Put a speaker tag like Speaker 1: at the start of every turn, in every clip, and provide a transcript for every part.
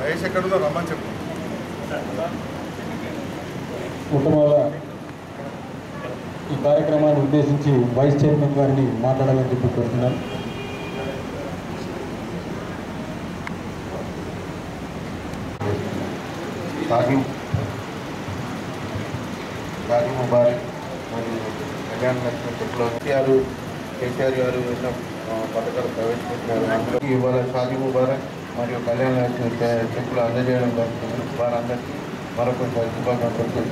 Speaker 1: మహేష్ ఎక్కడున్నా రమ్మని చెప్పు
Speaker 2: కుటుంబాల ఈ కార్యక్రమాన్ని ఉద్దేశించి వైస్ చైర్మన్ గారిని మాట్లాడాలని చెప్పి కోరుతున్నాను
Speaker 3: షాదీ షాదీ ముబారక్ మరియు కళ్యాణ లక్ష్మి చెప్పులో కేసీఆర్ కేసీఆర్ గారు ఎన్నో ఆ, పథకాలు ప్రవేశపెట్టినారు అందులో ఇవాళ షాదీ ముబారక్ మరియు కళ్యాణ లక్ష్మి చె- చెక్కులు అందజేయడం జరుగుతుంది వారందరికీ మరొకసారి శుభాకాంక్షలు తెలుపు-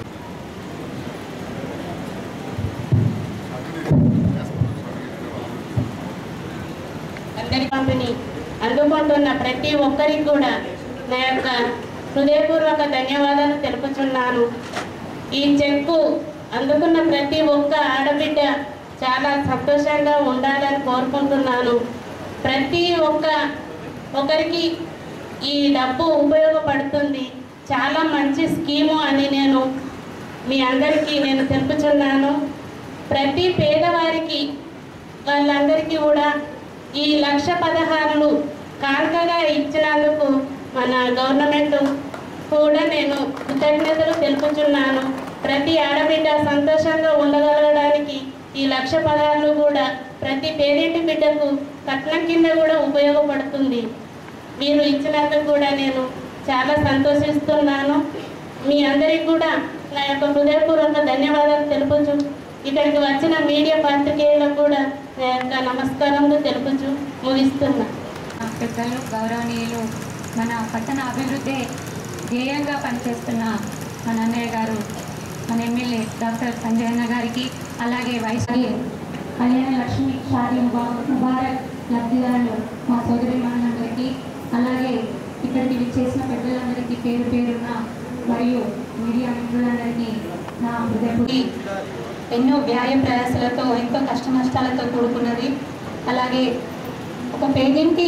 Speaker 4: అందరి పంపిణీ అందుకుంటున్న ప్రతి ఒక్కరికి కూడా నా యొక్క హృదయపూర్వక ధన్యవాదాలు తెలుపుతున్నాను ఈ చెక్కు అందుకున్న ప్రతి ఒక్క ఆడబిడ్డ చాలా సంతోషంగా ఉండాలని కోరుకుంటున్నాను ప్రతి ఒక్క ఒకరికి ఈ డబ్బు ఉపయోగపడుతుంది చాలా మంచి స్కీము అని నేను మీ అందరికీ నేను తెలుపుచున్నాను ప్రతి పేదవారికి వాళ్ళందరికీ కూడా ఈ లక్ష పదహారులు కానుకగా ఇచ్చినందుకు మన గవర్నమెంట్ కూడా నేను కృతజ్ఞతలు తెలుపుచున్నాను ప్రతి ఆడబిడ్డ సంతోషంగా ఉండగలగడానికి ఈ లక్ష పదహారులు కూడా ప్రతి పేదింటి బిడ్డకు కట్నం కింద కూడా ఉపయోగపడుతుంది మీరు ఇచ్చినందుకు కూడా నేను చాలా సంతోషిస్తున్నాను మీ అందరికి కూడా నా యొక్క హృదయపూర్వక ధన్యవాదాలు తెలుపుచు ఇక్కడికి వచ్చిన మీడియా పాత్రికేయులకు కూడా నా యొక్క నమస్కారములు తెలుపుచు ముగిస్తున్నా
Speaker 5: పెద్దలు గౌరవనీయులు మన పట్టణ అభివృద్ధి ధ్యేయంగా పనిచేస్తున్న మన అన్నయ్య గారు మన ఎమ్మెల్యే డాక్టర్ సంజయ్ అన్న గారికి అలాగే వైస్ కళ్యాణ లక్ష్మి షాదీ ముబా- ముబారక్ లబ్ధిదారులు మా సోదరి మనందరికీ అలాగే ఇక్కడికి విచ్చేసిన పెద్దలందరికీ పేరు పేరున మరియు మీడియా మిత్రులందరికీ నా హృదయపూర్వక ఎన్నో వ్యాయ ప్రయాసాలతో ఎంతో కష్ట నష్టాలతో కూడుకున్నది అలాగే ఒక పేదింటి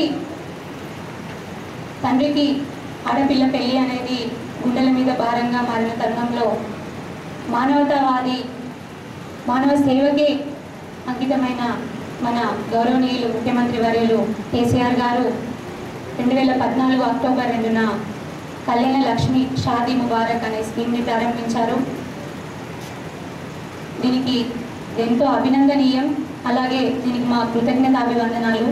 Speaker 5: తండ్రికి ఆడపిల్ల పెళ్ళి అనేది గుండెల మీద భారంగా మారిన తరుణంలో మానవతావాది మానవ సేవకే అంకితమైన మన గౌరవనీయులు ముఖ్యమంత్రి వర్యులు కేసీఆర్ గారు రెండు వేల పద్నాలుగు అక్టోబర్ రెండున కళ్యాణ లక్ష్మి షాదీ ముబారక్ అనే స్కీమ్ని ప్రారంభించారు దీనికి ఎంతో అభినందనీయం అలాగే దీనికి మా కృతజ్ఞత అభివందనాలు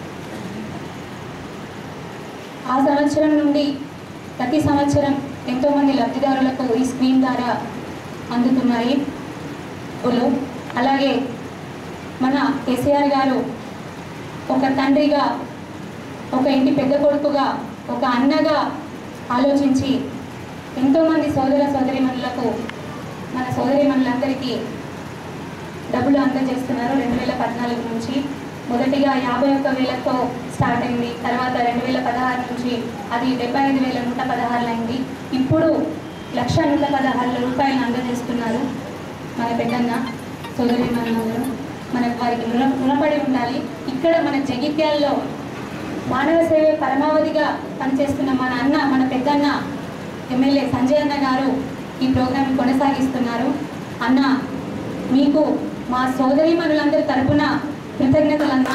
Speaker 5: ఆ సంవత్సరం నుండి ప్రతి సంవత్సరం ఎంతోమంది లబ్ధిదారులకు ఈ స్కీమ్ ద్వారా అందుతున్నాయి డబ్బులు అలాగే మన కేసీఆర్ గారు ఒక తండ్రిగా ఒక ఇంటి పెద్ద కొడుకుగా ఒక అన్నగా ఆలోచించి ఎంతోమంది సోదర సోదరిమణులకు మన సోదరిమణులందరికీ డబ్బులు అందజేస్తున్నారు రెండు వేల పద్నాలుగు నుంచి మొదటిగా యాభై ఒక్క వేలతో స్టార్ట్ అయింది తర్వాత రెండు వేల పదహారు నుంచి అది డెబ్బై ఐదు వేల నూట పదహారులు అయింది ఇప్పుడు లక్ష నూట పదహారు రూపాయలు అందజేస్తున్నారు మన పెద్దన్న సోదరి మనందరూ మనకు వారికి రుణ రుణపడి ఉండాలి ఇక్కడ మన జగిత్యాల్లో మానవ సేవ పరమావధిగా పనిచేస్తున్న మన అన్న మన పెద్దన్న ఎమ్మెల్యే సంజయ్ అన్న గారు ఈ ప్రోగ్రాం కొనసాగిస్తున్నారు అన్న మీకు మా సోదరి మనులందరి తరపున కృతజ్ఞతలన్నా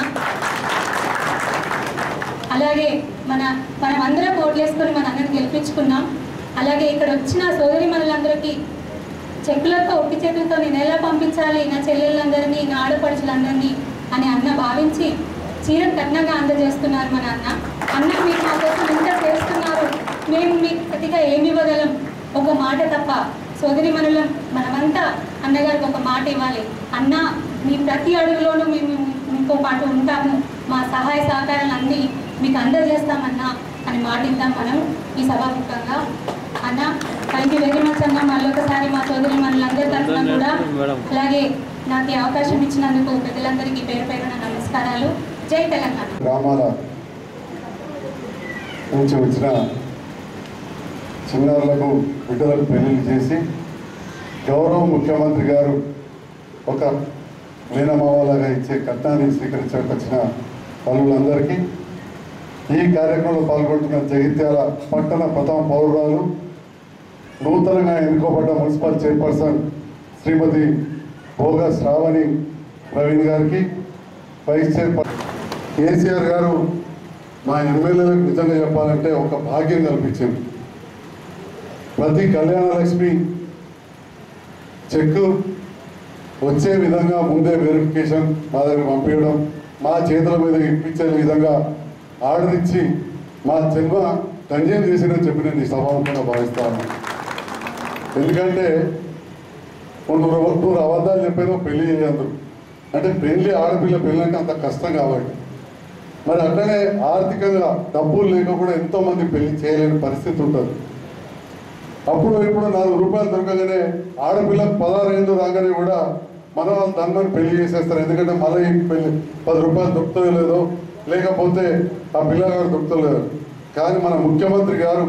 Speaker 5: అలాగే మన మనం అందరం ఓట్లేసుకొని మన అన్నని గెలిపించుకున్నాం అలాగే ఇక్కడ వచ్చిన సోదరి మనులందరికీ చెక్కులతో ఒట్టి చేతులతో నేను ఎలా పంపించాలి నా చెల్లెళ్ళందరినీ నా ఆడపడుచులందరినీ అని అన్న భావించి చీర కట్నంగా అందజేస్తున్నారు మన అన్న అన్న మీరు మా కోసం ఇంత చేస్తున్నారు మేము మీకు ప్రతిగా ఏమి ఇవ్వగలం ఒక మాట తప్ప సోదరి మనులం మనమంతా అన్నగారికి ఒక మాట ఇవ్వాలి అన్న మీ ప్రతి అడుగులోనూ మేము మీతో పాటు ఉంటాము మా సహాయ సహకారాలు అన్నీ మీకు అందజేస్తామన్నా అని మాట ఇద్దాం మనం ఈ సభాముఖంగా అన్న థ్యాంక్ యూ వెరీ మచ్ అన్న మళ్ళీ ఒకసారి మా సోదరి మనులందరి తరఫున కూడా అలాగే నాకు ఈ అవకాశం ఇచ్చినందుకు పెద్దలందరికీ పేరు పేరున నమస్కారాలు జై తెలంగాణ
Speaker 1: గ్రామాల నుంచి వచ్చిన చిన్నారులకు బిడ్డలకు పెళ్లిళ్ళు చేసి గౌరవ ముఖ్యమంత్రి గారు ఒక మేనమావలాగా ఇచ్చే కట్నాన్ని స్వీకరించడానికి వచ్చిన పలువులందరికీ ఈ కార్యక్రమంలో పాల్గొంటున్న జగిత్యాల పట్టణ ప్రథమ పౌరురాలు నూతనంగా ఎన్నుకోబడ్డ మున్సిపల్ చైర్పర్సన్ శ్రీమతి భోగ శ్రావణి ప్రవీణ్ గారికి వైస్ చైర్పర్సన్ కేసీఆర్ గారు మా ఎమ్మెల్యేలకు నిజంగా చెప్పాలంటే ఒక భాగ్యం కల్పించింది ప్రతి కళ్యాణ లక్ష్మి చెక్ వచ్చే విధంగా ముందే వెరిఫికేషన్ మా దగ్గర పంపించడం మా చేతుల మీద ఇప్పించే విధంగా ఆర్డర్ ఇచ్చి మా జన్మ ధన్యం చేసిందని చెప్పి నేను ఈ సభాముఖంగా భావిస్తాను ఎందుకంటే నువ్వు నువ్వు అబద్ధాలు చెప్పేదో పెళ్లి చేయదు అంటే పెళ్లి ఆడపిల్ల పెళ్ళి అంటే అంత కష్టం కాబట్టి మరి అట్లనే ఆర్థికంగా డబ్బులు లేక కూడా ఎంతో మంది పెళ్లి చేయలేని పరిస్థితి ఉంటుంది అప్పుడు ఇప్పుడు నాలుగు రూపాయలు దొరకగానే ఆడపిల్లకు పదహారు ఏళ్ళు రాగానే కూడా మన వాళ్ళు దాన్ని పెళ్లి చేసేస్తారు ఎందుకంటే మళ్ళీ ఈ పెళ్లి పది రూపాయలు దొరుకుతుందో లేదో లేకపోతే ఆ పిల్లగాడు దొరుకుతలేదు కానీ మన ముఖ్యమంత్రి గారు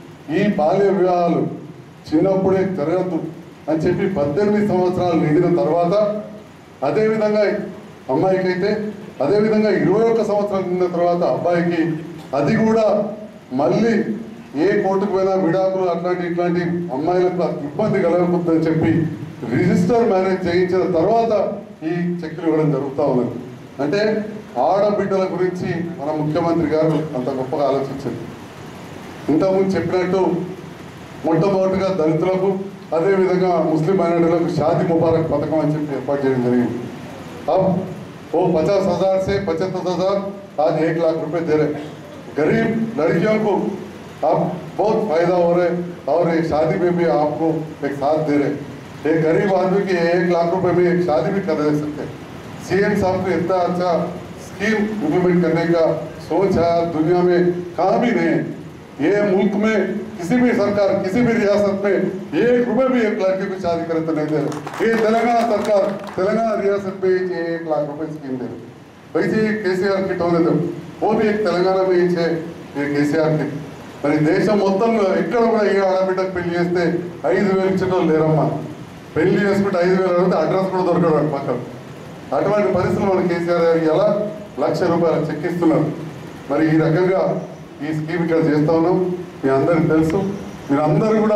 Speaker 1: ఈ బాల్య వివాహాలు చిన్నప్పుడే జరగద్దు అని చెప్పి పద్దెనిమిది సంవత్సరాలు నిండిన తర్వాత అదేవిధంగా అమ్మాయికి అయితే అదేవిధంగా ఇరవై ఒక్క సంవత్సరాలు నిండిన తర్వాత అబ్బాయికి అది కూడా మళ్ళీ ఏ కోర్టుకు పోయినా విడాకులు అట్లాంటి ఇట్లాంటి అమ్మాయిలకు ఇబ్బంది కలగకూడదని చెప్పి రిజిస్టర్ మ్యారేజ్ చేయించిన తర్వాత ఈ చెక్కులు ఇవ్వడం జరుగుతూ ఉన్నది అంటే ఆడబిడ్డల గురించి మన ముఖ్యమంత్రి గారు అంత గొప్పగా ఆలోచించారు ఇంతకుముందు చెప్పినట్టు మొట్టమొదటిగా దళితులకు అదేవిధంగా ముస్లిం మైనార్టీలకు షాది ముబారక్ పథకం అని చెప్పి ఏర్పాటు చేయడం జరిగింది अब वो पचास हजार से पचहत्तर हजार आज एक लाख रुपए दे रहे गरीब लड़कियों को अब बहुत फायदा हो रहे और एक शादी में भी आपको एक साथ दे रहे एक गरीब आदमी की एक लाख रुपए में एक शादी भी कर दे सकते सीएम साहब को इतना अच्छा स्कीम इम्प्लीमेंट करने का सोच है आज दुनिया में कहाँ भी नहीं है ये मुल्क में किसी भी सरकार किसी भी रियासत में एक रुपए भी एक लड़के को शादी करे तो नहीं दे रहे ये तेलंगाना सरकार तेलंगाना रियासत में ये एक लाख रुपए स्कीम दे रही वैसे केसीआर किट होने दो वो भी एक తెలంగాణ में ఇచ్చే ये కేసీఆర్ కిట్ మరి దేశం మొత్తంలో ఎక్కడ కూడా ఏ ఆడబిడ్డకు పెళ్లి చేస్తే ఐదు వేలు ఇచ్చిన వాళ్ళు లేరమ్మా పెళ్లి చేసుకుంటే ఐదు వేలు అడిగితే అడ్రస్ కూడా దొరకడు వాడి పక్కన అటువంటి పరిస్థితులు మన కేసీఆర్ గారు ఎలా లక్ష రూపాయలు చెక్కిస్తున్నారు మరి ఈ రకంగా ఈ స్కీమ్ ఇక్కడ చేస్తా ఉన్నాం మీ అందరికి తెలుసు మీరందరూ కూడా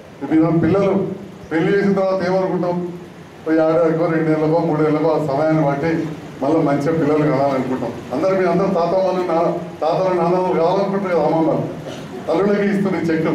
Speaker 1: మీ పిల్లలు పెళ్లి చేసిన తర్వాత ఏమనుకుంటాం పోయి ఆడాడికో రెండేళ్ళకో మూడేళ్ళకో ఆ సమయాన్ని బట్టి మళ్ళీ మంచిగా పిల్లలు కావాలనుకుంటాం అందరు మీ అందరూ తాతమ్మలు నా తాతలు నాన్నమ్మలు కావాలనుకుంటారు కదా అమ్మమ్మలు తల్లులకి ఇస్తుంది చెక్కు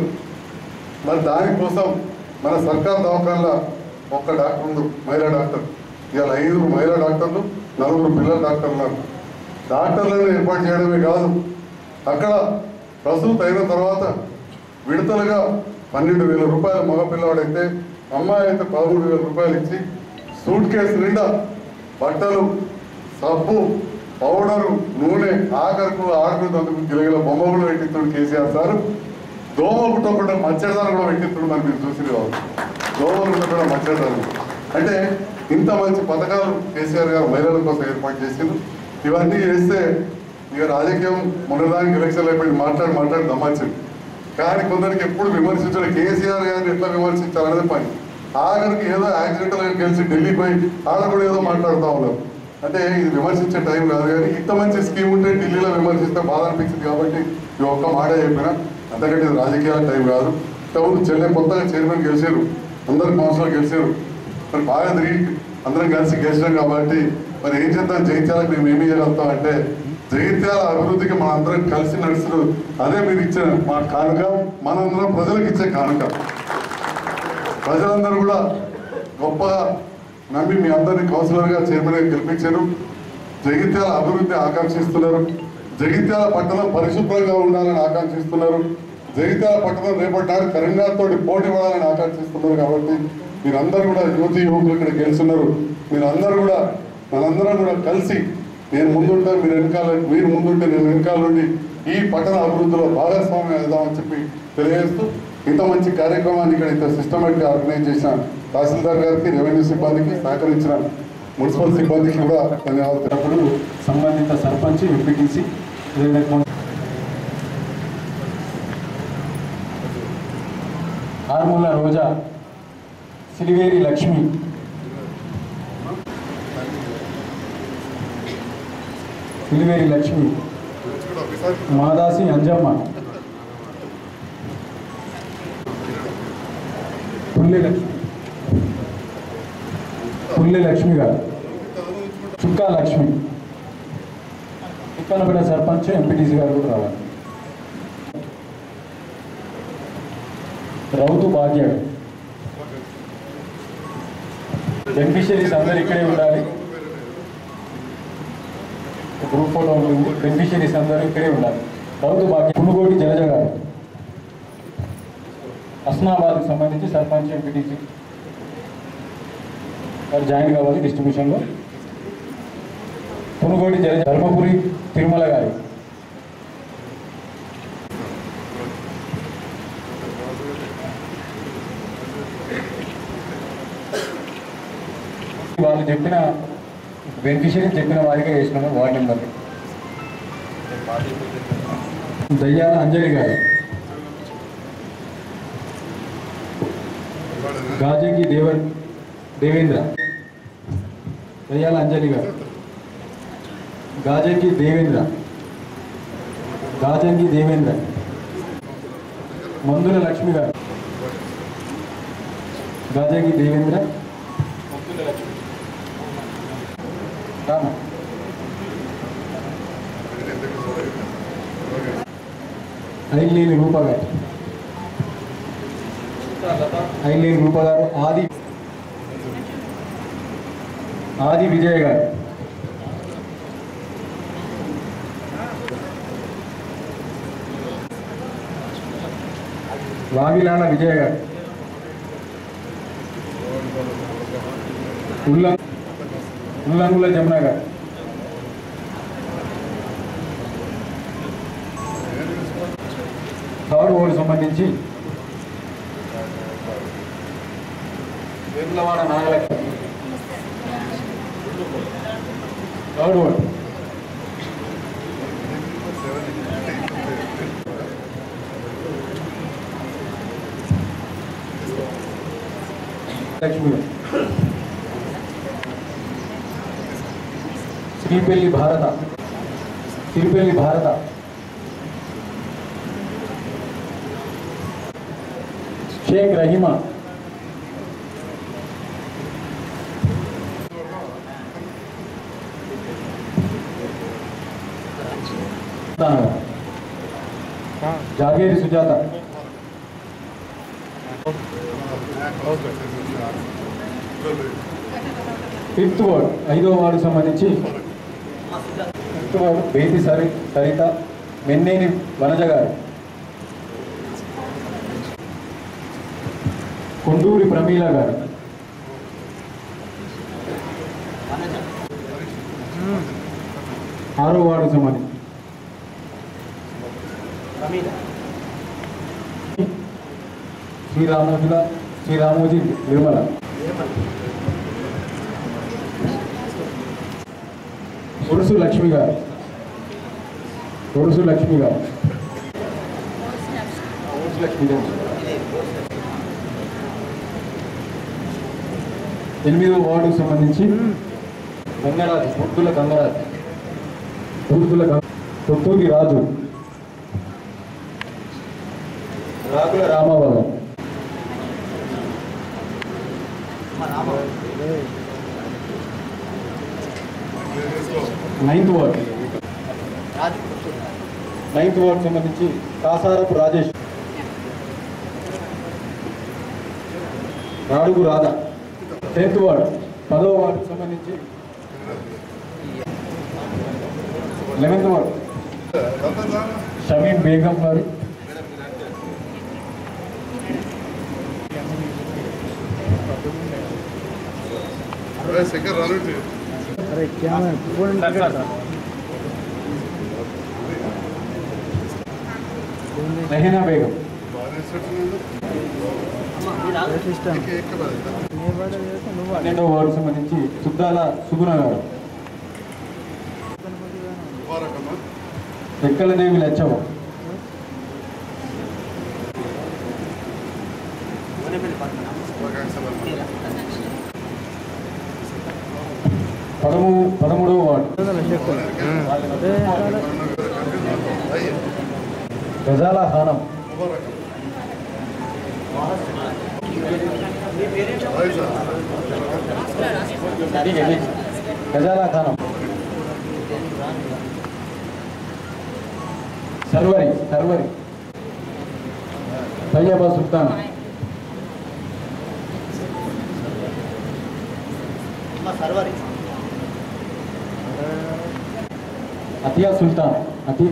Speaker 1: మరి దానికోసం మన సర్కార్ దవాఖానలో ఒక్క డాక్టర్ ఉంది మహిళా డాక్టర్ ఇవాళ ఐదుగురు మహిళా డాక్టర్లు నలుగురు పిల్లల డాక్టర్లు ఉన్నారు డాక్టర్లను ఏర్పాటు చేయడమే కాదు అక్కడ ప్రసూతి అయిన తర్వాత విడతలుగా పన్నెండు వేల రూపాయల మగపిల్లవాడైతే అమ్మాయి అయితే పదమూడు వేల రూపాయలు ఇచ్చి సూట్ కేసు నిండా బట్టలు సబ్బు పౌడరు నూనె ఆఖరుకు ఆఖరు దందుకు గిలగిల బొమ్మ కూడా పెట్టిస్తాడు కేసీఆర్ సార్ దోమ పుట్టకుండా మచ్చడిదారు కూడా పెట్టిస్తాడు మరి మీరు చూసి కావాలి దోమలు ఉండకుండా మచ్చడిదారు అంటే ఇంత మంచి పథకాలు కేసీఆర్ గారు మహిళల కోసం ఏర్పాటు చేసిండు ఇవన్నీ చేస్తే ఇక రాజకీయం మొన్నదానికి ఎలక్షన్లు అయిపోయి మాట్లాడి మాట్లాడి దమ్మాచింది కానీ కొందరికి ఎప్పుడు విమర్శించడం కేసీఆర్ గారిని ఎట్లా విమర్శించాలనేది పని ఆఖరికి ఏదో యాక్సిడెంటల్ గెలిచి ఢిల్లీ పోయి ఆడ కూడా ఏదో మాట్లాడుతూ ఉన్నారు అంటే ఇది విమర్శించే టైం కాదు కానీ ఇంత మంచి స్కీమ్ ఉంటే ఢిల్లీలో విమర్శిస్తే బాధ అనిపించింది కాబట్టి ఈ ఒక్క మాట చెప్పిన అంతకంటే ఇది రాజకీయాల టైం కాదు ఇంతకుముందు చెల్లె కొత్తగా చైర్మన్ గెలిచారు అందరు కౌన్సిలర్ గెలిచారు మరి బాగా తిరిగి అందరం కలిసి గెలిచినాం కాబట్టి మరి ఏం చేద్దాం జయించాలని మేము ఏమి చేయగలుగుతాం అంటే జగిత్యాల అభివృద్ధికి మన అందరం కలిసి నడుస్తూ అదే మీరు ఇచ్చిన మా కానుక మనందరం ప్రజలకు ఇచ్చే కానుక ప్రజలందరూ కూడా గొప్పగా నమ్మి మీ అందరినీ కౌన్సిలర్గా చైర్మన్గా గెలిపించారు జగిత్యాల అభివృద్ధి ఆకాంక్షిస్తున్నారు జగిత్యాల పట్టణం పరిశుభ్రంగా ఉండాలని ఆకాంక్షిస్తున్నారు జగిత్యాల పట్టణం రేపటి నాడు కరీంనగర్తో పోటీ పడాలని ఆకాంక్షిస్తున్నారు కాబట్టి మీరందరూ కూడా యువతి యువకులు ఇక్కడ గెలుస్తున్నారు మీరందరూ కూడా మనందరం కూడా కలిసి నేను ముందుంటే మీరు వెనకాల మీరు ముందుంటే నేను వెనకాల నుండి ఈ పట్టణ అభివృద్ధిలో భాగస్వామ్యం అవుదామని చెప్పి తెలియజేస్తూ ఇంత మంచి కార్యక్రమాన్ని ఇక్కడ ఇంత సిస్టమేటిక్గా ఆర్గనైజ్ చేసిన తహసీల్దార్ గారికి రెవెన్యూ సిబ్బందికి సహకరించిన మున్సిపల్ సిబ్బందికి కూడా ధన్యవాదాలు
Speaker 2: అప్పుడు సంబంధిత సర్పంచ్ ఎంపీటీసీ ఆర్ముల రోజా సిలివేరి లక్ష్మి సిలివేరి లక్ష్మి మాదాసి అంజమ్మ పుల్లె లక్ష్మి పుల్లె లక్ష్మి గారు చుక్కా లక్ష్మి తిక్కనపేట సర్పంచ్ ఎంపీటీసీ గారు కూడా రావాలి రౌతు భాగ్య బెనిఫిషరీస్ అందరు ఇక్కడే ఉండాలి గ్రూప్ ఫోటో ఉంటుంది బెనిఫిషరీస్ అందరూ ఇక్కడే ఉండాలి రౌతు భాగ్య పునుగోటి జలజ గారు హస్నాబాద్కి సంబంధించి సర్పంచ్ ఎంపీటీసీ వారు జాయిన్ కావాలి డిస్ట్రిబ్యూషన్లో పునుగోటి జల ధర్మపురి తిరుమల గారు వాళ్ళు చెప్పిన బెనిఫిషరీ చెప్పిన వారికే వేసినాము వార్డు నెంబర్ దయ్యాల అంజలి గారు గాజంగి దేవ దేవేంద్ర దయ్యాల అంజలి గారు గాజంగి దేవేంద్ర గాజంగి దేవేంద్ర మందుల లక్ష్మి గారు గాజంగి దేవేంద్ర మందుల లక్ష్మి రామ ఐలేని రూప గారు ఐలేని రూప గారు ఆది ఆది విజయ్ గారు వావిలాల విజయ్ గారు ఉల్ల ఉల్లంగుల జమున గారు థర్డ్ ఓల్డ్ సంబంధించి వేములవాడ నాగలక్ష్మి థర్డ్ ఓల్డ్ లక్ష్మి గారు. శ్రీపల్లి భారత శ్రీపల్లి భారత షేక్ రహీమా జాగేరి సుజాత ఫిఫ్త్ వార్డ్ ఐదో వార్డు సంబంధించి ఫిఫ్త్ వార్డు బేతి సరి సరిత మెన్నేని వనజ గారు కొండూరి ప్రమీల గారు ఆరో వార్డు సంబంధించి శ్రీరామోజుల శ్రీరామోజీ నిర్మల ఒరుసు లక్ష్మి గారు ఒరుసు లక్ష్మి గారు ఒరుసు లక్ష్మి గారు ఎనిమిదో వార్డుకు సంబంధించి Gangaraju Pottula Gangaraju Pottula Ganga Potturi Raju Rakula Ramababu ninth ward ninth ward సంబంధించి కాసారపు రాజేష్ రాడుగు రాధ టెన్త్ వార్డ్ పదో వార్డుకు సంబంధించి లెవెన్త్ వార్డ్ షమీం బేగం గారు
Speaker 1: శంకర్ రాను
Speaker 2: రెహీనా బేగం పన్నెండవ వార్డు సంబంధించి సుద్దాల సుగుణ గారు ఎక్కలదేవి లచ్చవ పదమూ పదమూడవ వార్డు గజాల హానం గజాల ఖానం సర్వరి సర్వరి తయ్యబా సుల్తాన్ అతియా సుల్తాన్ అతి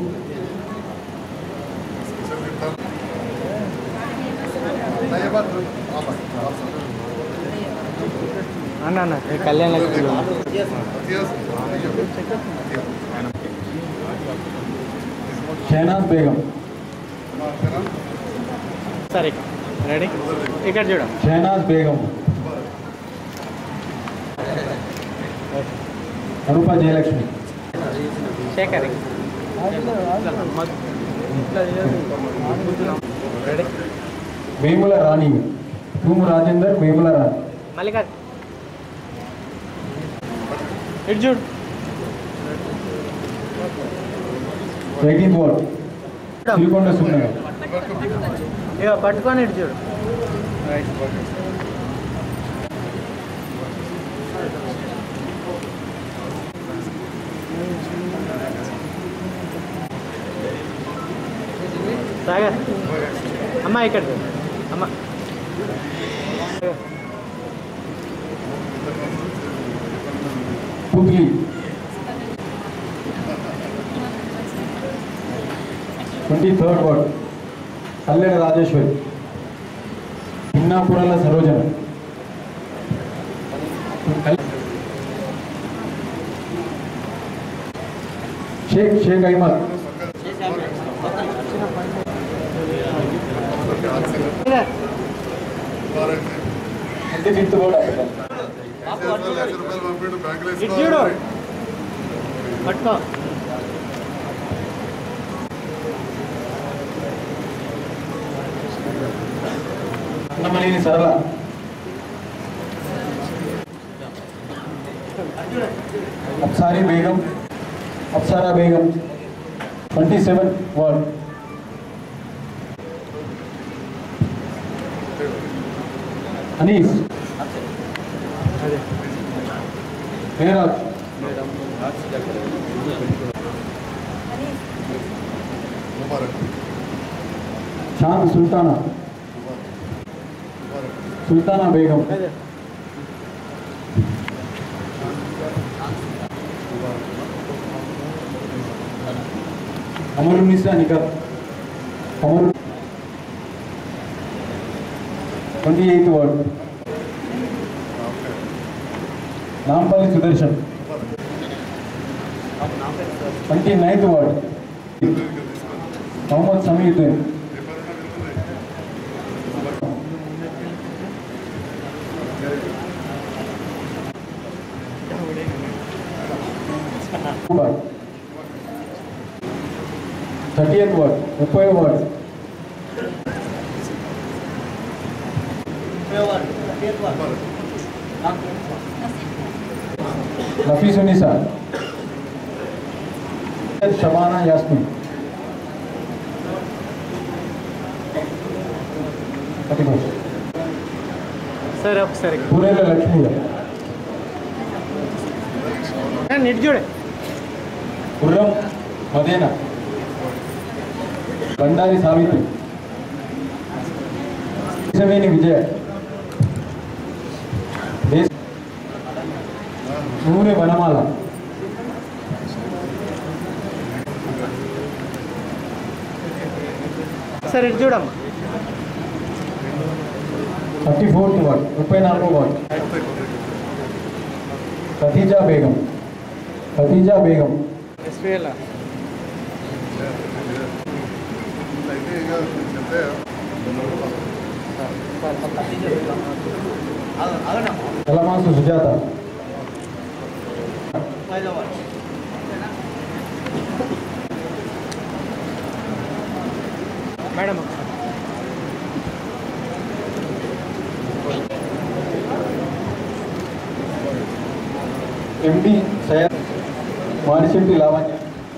Speaker 6: అన్న అన్న ఈ కళ్యాణ్ లక్ష్మి
Speaker 2: షహనాజ్ బేగం
Speaker 6: సరే రెడీ ఇక్కడ చూడం
Speaker 2: షహనాజ్ బేగం అరూప జయలక్ష్మి
Speaker 6: శేఖర్ రెడీ
Speaker 2: వేముల రాణి తూము రాజేందర్ వేముల రాణి
Speaker 6: మళ్ళీ కాదు ఇటు చూడు
Speaker 2: ఎయిటీన్త్ వార్డ్ సిరికొండ సుబ్నగర్
Speaker 6: ఇక పట్టుకొని ఇటు చూడు సాగర్ అమ్మ ఇక్కడ చూడు అమ్మ
Speaker 2: Putli twenty third ward Kalleda Rajeshwari Bhinnapurala Sarojana Sheikh Sheikh Ahmed twenty fifth ward
Speaker 6: ఇటు చూడు పట్టుకో
Speaker 2: Annamaneni Sarala Afsari Begum Apsara Begum twenty seven ward Anees Meraj Chand Sultana Sultana Begum Amarunisa Nikar Amaru twenty eighth ward Nampally Sudarshan twenty ninth ward Mohammed Samiuddin ward thirty eighth ward ముప్పై ward Nafees Unnisa Shabana Yasmin thirty first
Speaker 6: సరే ఒకసారి
Speaker 2: పూరేల లక్ష్మీ
Speaker 6: ఇటు చూడే
Speaker 2: గుర్రం మదేనా బండారి సావిత్రి దేశవేణి విజయ దేశ నూనె వనమాల
Speaker 6: సరే ఇటు చూడమ్మా
Speaker 2: థర్టీ ఫోర్త్ వార్డ్ ముప్పై నాలుగో ward Khatija Begum Khatija Begum
Speaker 6: SPL
Speaker 2: Talamasu Sujatha
Speaker 6: madam
Speaker 2: MD Syed Marisetti Lavanya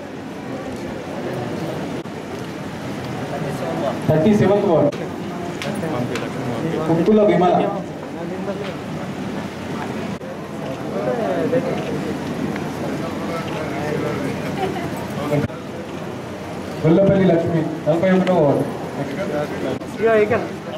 Speaker 2: thirty seventh ward Kukkula Vimala Gollapalli Lakshmi నలభై ఒకటో వార్డు
Speaker 6: ఇక ఇక్కడ